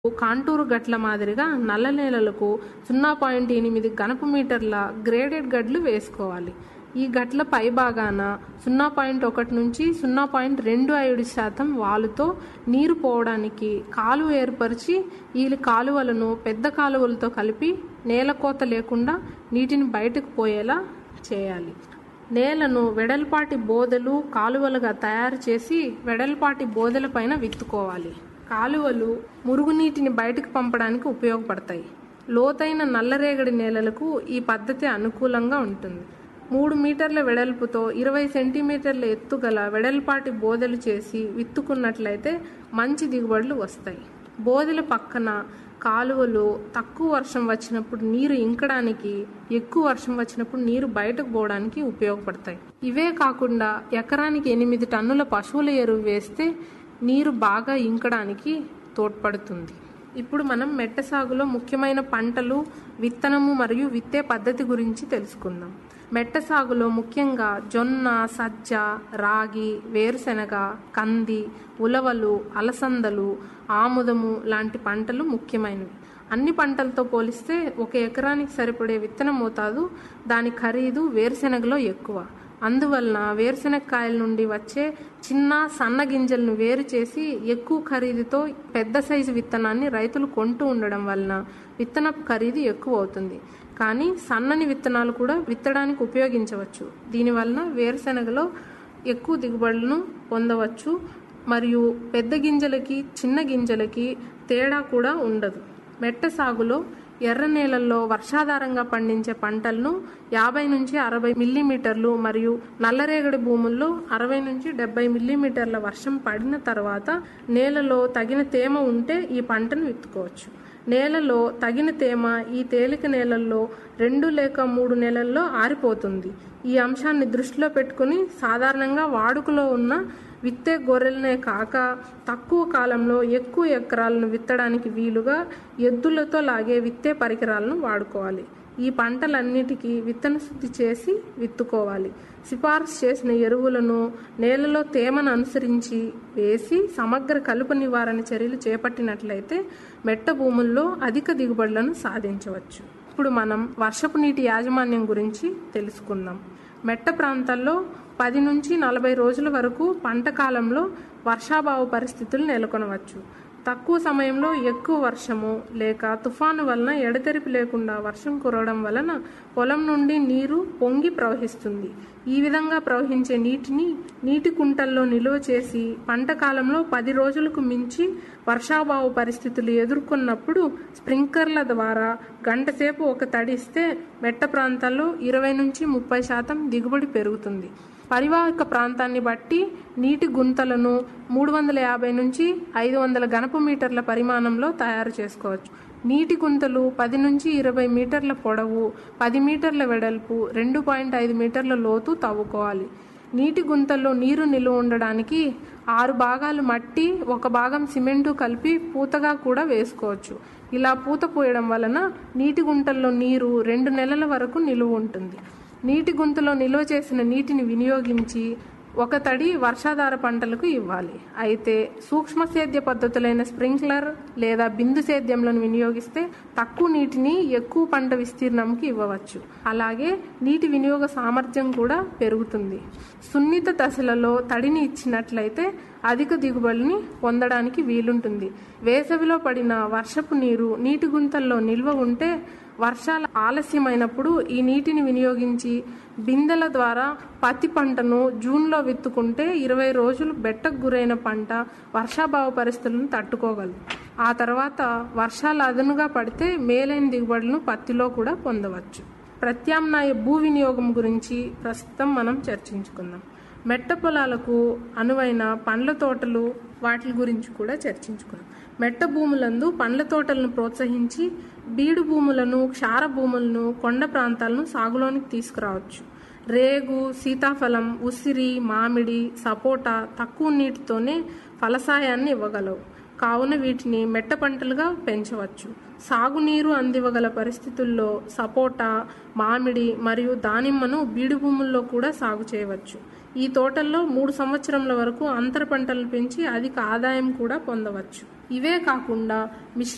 contour గట్ల మాదిరిగా నల్ల నేలలకు సున్నా పాయింట్ ఎనిమిది ఘనపు మీటర్ల గ్రేడెడ్ గడ్లు వేసుకోవాలి ఈ గట్ల పై భాగాన సున్నా పాయింట్ ఒకటి నుంచి సున్నా పాయింట్ రెండు ఐదు శాతం వాలుతో నీరు పోవడానికి కాలువ ఏర్పరిచి ఈ కాలువలను పెద్ద కాలువలతో కలిపి నేల కోత లేకుండా నీటిని బయటకు పోయేలా చేయాలి నేలను వెడల్పాటి బోదెలు కాలువలుగా తయారు చేసి వెడల్పాటి బోదెల పైన విత్తుకోవాలి కాలువలు మురుగునీటిని బయటకు పంపడానికి ఉపయోగపడతాయి లోతైన నల్లరేగడి నేలలకు ఈ పద్ధతి అనుకూలంగా ఉంటుంది మూడు మీటర్ల వెడల్పుతో ఇరవై సెంటీమీటర్ల ఎత్తుగల వెడల్పాటి బోదెలు చేసి విత్తుకున్నట్లయితే మంచి దిగుబడులు వస్తాయి బోదెల పక్కన కాలువలు తక్కువ వర్షం వచ్చినప్పుడు నీరు ఇంకడానికి ఎక్కువ వర్షం వచ్చినప్పుడు నీరు బయటకు పోవడానికి ఉపయోగపడతాయి ఇవే కాకుండా ఎకరానికి ఎనిమిది టన్నుల పశువుల ఎరువు వేస్తే నీరు బాగా ఇంకడానికి తోడ్పడుతుంది ఇప్పుడు మనం మెట్ట సాగులో ముఖ్యమైన పంటలు విత్తనము మరియు విత్తే పద్ధతి గురించి తెలుసుకుందాం మెట్ట సాగులో ముఖ్యంగా జొన్న సజ్జ రాగి వేరుశెనగ కంది ఉలవలు అలసందలు ఆముదము లాంటి పంటలు ముఖ్యమైనవి అన్ని పంటలతో పోలిస్తే ఒక ఎకరానికి సరిపడే విత్తన మోతాదు దాని ఖరీదు వేరుశెనగలో ఎక్కువ అందువలన వేరుశెనగకాయల నుండి వచ్చే చిన్న సన్న గింజలను వేరు చేసి ఎక్కువ ఖరీదుతో పెద్ద సైజు విత్తనాన్ని రైతులు కొంటూ ఉండడం వలన విత్తనపు ఖరీదు ఎక్కువ అవుతుంది కానీ సన్నని విత్తనాలు కూడా విత్తడానికి ఉపయోగించవచ్చు దీనివలన వేరుశెనగలో ఎక్కువ దిగుబడులను పొందవచ్చు మరియు పెద్ద గింజలకి చిన్న గింజలకి తేడా కూడా ఉండదు మెట్ట సాగులో ఎర్ర నేలల్లో వర్షాధారంగా పండించే పంటలను యాభై నుంచి అరవై మిల్లీమీటర్లు మరియు నల్లరేగడి భూముల్లో అరవై నుంచి డెబ్బై మిల్లీమీటర్ల వర్షం పడిన తర్వాత నేలలో తగిన తేమ ఉంటే ఈ పంటను విత్తుకోవచ్చు నేలలో తగిన తేమ ఈ తేలిక నేలల్లో రెండు లేక మూడు నెలల్లో ఆరిపోతుంది ఈ అంశాన్ని దృష్టిలో పెట్టుకుని సాధారణంగా వాడుకలో ఉన్న విత్తే గొర్రెలనే కాక తక్కువ కాలంలో ఎక్కువ ఎకరాలను విత్తడానికి వీలుగా ఎద్దులతో లాగే విత్తే పరికరాలను వాడుకోవాలి ఈ పంటలన్నిటికీ విత్తన శుద్ధి చేసి విత్తుకోవాలి సిఫార్సు చేసిన ఎరువులను నేలలో తేమను అనుసరించి వేసి సమగ్ర కలుపు నివారణ చర్యలు చేపట్టినట్లయితే మెట్ట భూముల్లో అధిక దిగుబడులను సాధించవచ్చు ఇప్పుడు మనం వర్షపు నీటి యాజమాన్యం గురించి తెలుసుకుందాం మెట్ట ప్రాంతాల్లో పది నుంచి నలభై రోజుల వరకు పంట కాలంలో వర్షాభావ పరిస్థితులు నెలకొనవచ్చు తక్కువ సమయంలో ఎక్కువ వర్షము లేక తుఫాను వలన ఎడతెరిపి లేకుండా వర్షం కురవడం వలన పొలం నుండి నీరు పొంగి ప్రవహిస్తుంది ఈ విధంగా ప్రవహించే నీటిని నీటి కుంటల్లో నిల్వ చేసి పంట కాలంలో పది రోజులకు మించి వర్షాభావ పరిస్థితులు ఎదుర్కొన్నప్పుడు స్ప్రింక్లర్ల ద్వారా గంటసేపు ఒక తడిస్తే మెట్ట ప్రాంతాల్లో ఇరవై నుంచి ముప్పై శాతం దిగుబడి పెరుగుతుంది పరివాహక ప్రాంతాన్ని బట్టి నీటి గుంతలను మూడు వందల యాభై నుంచి ఐదు వందల ఘనపు మీటర్ల పరిమాణంలో తయారు చేసుకోవచ్చు నీటి గుంతలు పది నుంచి ఇరవై మీటర్ల పొడవు పది మీటర్ల వెడల్పు రెండు పాయింట్ ఐదు మీటర్ల లోతు తవ్వుకోవాలి నీటి గుంతల్లో నీరు నిలువ ఉండడానికి ఆరు భాగాలు మట్టి ఒక భాగం సిమెంటు కలిపి పూతగా కూడా వేసుకోవచ్చు ఇలా పూత పోయడం వలన నీటి గుంటల్లో నీరు రెండు నెలల వరకు నిలువ ఉంటుంది నీటి గుంతలో నిల్వ చేసిన నీటిని వినియోగించి ఒక తడి వర్షాధార పంటలకు ఇవ్వాలి అయితే సూక్ష్మ సేద్య పద్ధతులైన స్ప్రింక్లర్ లేదా బిందు సేద్యంలను వినియోగిస్తే తక్కువ నీటిని ఎక్కువ పంట విస్తీర్ణంకి ఇవ్వవచ్చు అలాగే నీటి వినియోగ సామర్థ్యం కూడా పెరుగుతుంది సున్నిత దశలలో తడిని ఇచ్చినట్లయితే అధిక దిగుబడిని పొందడానికి వీలుంటుంది వేసవిలో పడిన వర్షపు నీరు నీటి గుంతల్లో నిల్వ ఉంటే వర్షాలు ఆలస్యమైనప్పుడు ఈ నీటిని వినియోగించి బిందెల ద్వారా పత్తి పంటను జూన్లో విత్తుకుంటే ఇరవై రోజులు బెట్టకు గురైన పంట వర్షాభావ పరిస్థితులను తట్టుకోగలదు ఆ తర్వాత వర్షాలు అదనుగా పడితే మేలైన దిగుబడులను పత్తిలో కూడా పొందవచ్చు ప్రత్యామ్నాయ భూ వినియోగం గురించి ప్రస్తుతం మనం చర్చించుకుందాం మెట్ట పొలాలకు అనువైన పండ్ల తోటలు వాటి గురించి కూడా చర్చించుకుందాం మెట్ట భూములందు పండ్ల తోటలను ప్రోత్సహించి బీడు భూములను క్షార భూములను కొండ ప్రాంతాలను సాగులోనికి తీసుకురావచ్చు రేగు సీతాఫలం ఉసిరి మామిడి సపోటా తక్కువ నీటితోనే ఫలసాయాన్ని ఇవ్వగలవు కావున వీటిని మెట్ట పంటలుగా పెంచవచ్చు సాగునీరు అందివ్వగల పరిస్థితుల్లో సపోటా మామిడి మరియు దానిమ్మను బీడు భూముల్లో కూడా సాగు చేయవచ్చు ఈ తోటల్లో మూడు సంవత్సరముల వరకు అంతర పంటలు పెంచి అధిక ఆదాయం కూడా పొందవచ్చు ఇవే కాకుండా మిశ్ర